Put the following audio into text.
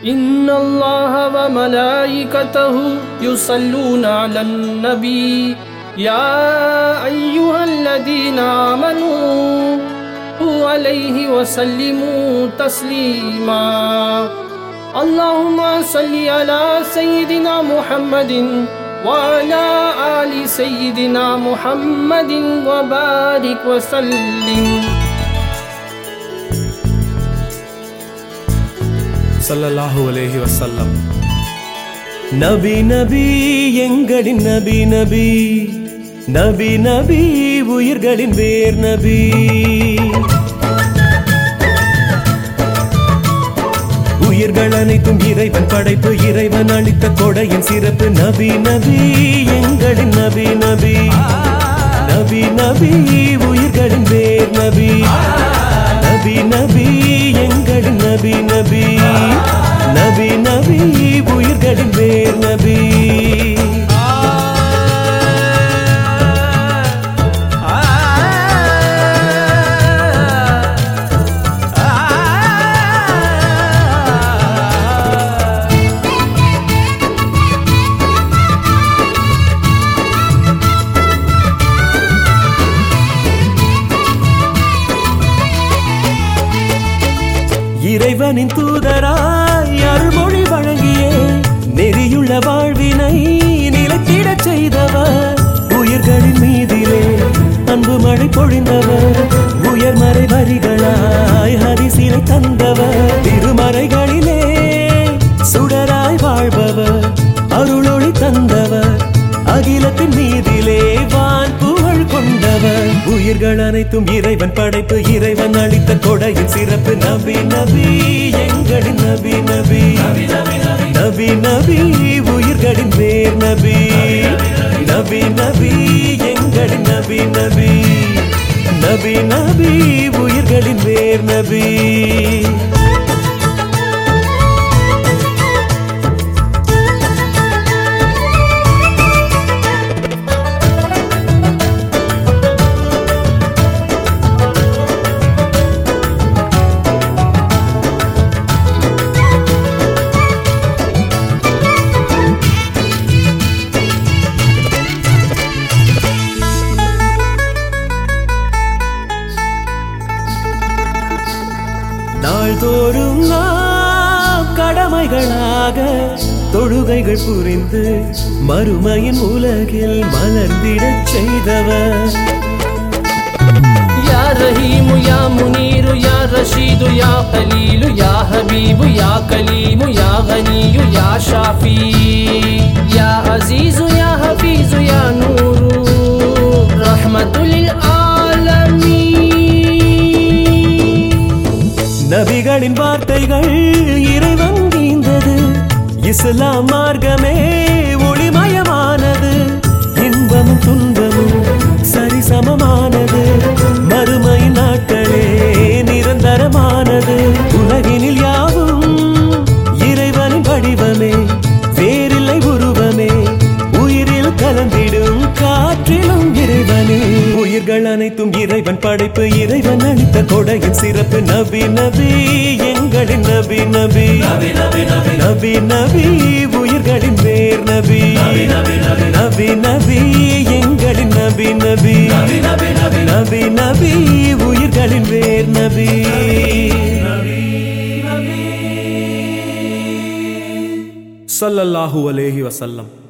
إن الله وملائكته يصلون على النبي يا أيها الذين آمنوا صلوا عليه وسلموا تسليما اللهم صل على سيدنا محمد وعلى آل سيدنا محمد وبارك وسلم ஸல்லல்லாஹு அலைஹி வஸல்லம் நபி நபி எங்களின் நபி நபி நபி நபி உயிர்களின் வேர் நபி உயிர்கள் அனைத்தும் இறைவன் படைப்பு இறைவன் அளித்த கொடையின் சிறப்பு நபி நபி எங்களின் நபி நபி நபி நபி உயிர்களின் வேர் நபி நபி நபி எங்களின் நபி நபி நபி நபி உயிர்களின் வேர் நபி இறைவனின் தூதராய் அருள்மொழி வழங்கியே நெறியுள்ள வாழ்வினை நிலத்திடச் செய்தவர் உயிர்களின் மீதிலே அன்பு மழை பொழிந்தவர் உயர்மறை வரிகளாய் ஹரிசிலை தந்தவர் திருமறைகளிலே சுடராய் வாழ்பவர் அருளொளி தந்தவர் அகிலத்தின் மீதிலே வான் புகழ் கொண்டவர் உயிர்கள் அனைத்தும் இறைவன் படைப்பு இறைவன் அளித்த கொடையின் சிறப்பு நபி நபி எங்களின் நபி நபி நபி நபி உயிர்களின் வேர் நபி நபி நபி எங்களின் நபி நபி நபி நபி உயிர்களின் வேர் நபி நாள்தோறும் நாம் கடமைகளாக தொழுகைகள் புரிந்து மறுமையின் உலகில் மலர்ந்திடச் செய்தவர் يا رحيم يا منير يا رشيد يا خليل يا حبيب يا كليم يا غني يا شافي يا عزيز يا حفيظ يا نور رحمة للعالمين நபிகளின் வார்த்தைகள் இறைவன் ஈந்தது இஸ்லாம் மார்க்கமே ஒளிமயமானது இன்பமும் துன்பமும் சரிசமமானது மறுமை நாட்களே நிரந்தரமானது உலகினில் யாவும் இறைவனின் வடிவமே வேறில்லை உருவமே உயிரில் கலந்திடும் காற்றிலும் இறைவனே உயிர்கள் அனைத்தும் இறைவன் படைப்பு இறைவன் அளித்த கொடையின் சிறப்பு நபி நபி எங்களின் நபி நபி நபி நபி உயிர்களின் வேர் நபி நபி நபி எங்களின் நபி நபி நபி நபி உயிர்களின் வேர் நபி ஸல்லல்லாஹு அலைஹி வஸல்லம்